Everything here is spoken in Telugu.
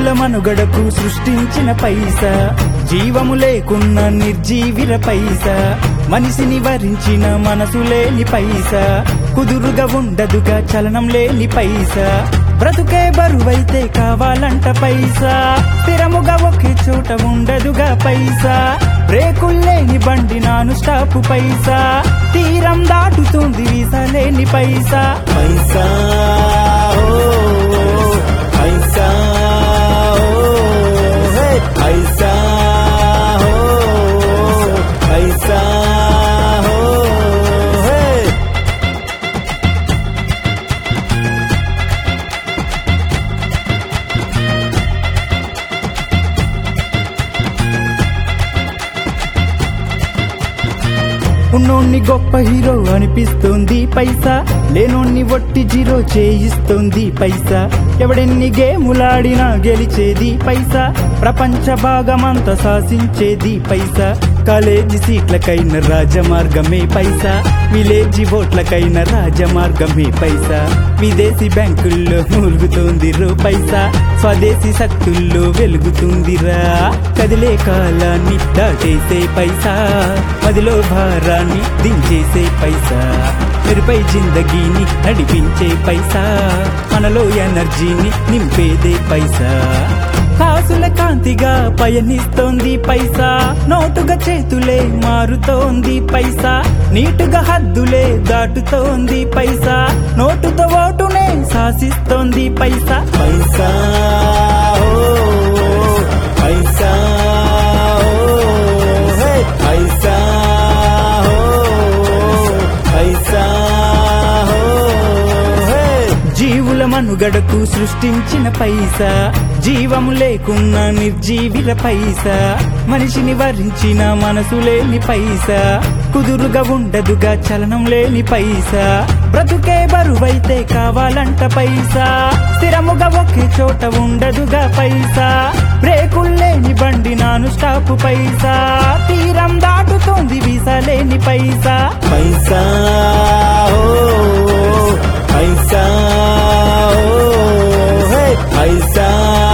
జీవుల మనుగడకు సృష్టించిన పైసా జీవము లేకున్న నిర్జీవిర పైసా మనిషిని వరించిన మనసు లేని పైసా కుదురుగా ఉండదుగా చలనం లేని పైసా బ్రతుకే బరువైతే కావాలంట పైసా స్థిరముగా ఒకే చోట ఉండదుగా పైసా బ్రేకుల్లేని బండి నాను స్టాపు పైసా తీరం దాటుతుంది వీసా లేని పైసా పైసా ఓ పైసా ఓ హే పైసా ఓ పైసా ఓ హే ఉన్నోన్ని గొప్ప హీరో అనిపిస్తుంది పైసా లేనోన్ని ఒట్టి జీరో చేయిస్తుంది పైసా ఎవడెన్ని గేములాడినా గెలిచేది పైసా ప్రపంచ భాగమంతా శాసించేది పైసా కాలేజీ సీట్లకైన రాజమార్గమే పైసా విలేజీ ఓట్లకైన రాజమార్గమే పైసా విదేశీ బ్యాంకుల్లో మూలుగుతోంది రో పైసా స్వదేశీ శక్తుల్లో వెలుగుతుందిరా కదిలే కాలాన్ని దాటేసే పైసా మదిలో భారాన్ని దించేసే పైసా మెరుపై జిందగీని నడిపించే పైసా మనలో ఎనర్జీని నింపేదే పైసా కాసుల కాంతిగా పయనిస్తోంది పైసా నోటుగా చేతులే మారుతోంది పైసా నీటుగా హద్దులే దాటుతోంది పైసా నోటుతో ఓటునే శాసిస్తోంది పైసా పైసా ఓ పైసా ఓ హే పైసా ఓ పైసా ఓ హే జీవుల మనుగడకు సృష్టించిన పైసా జీవము లేకున్న నిర్జీవిల పైసా మనిషిని వరించిన మనసు లేని పైసా కుదురుగా ఉండదుగా చలనం లేని పైసా బ్రతుకే బరువైతే కావాలంట పైసా స్థిరముగా ఒకే చోట ఉండదుగా పైసా బ్రేకుల్లేని బండి నాను స్టాపు పైసా తీరం దాటుతోంది వీసా లేని పైసా పైసా ఓ పైసా ఓ హే పైసా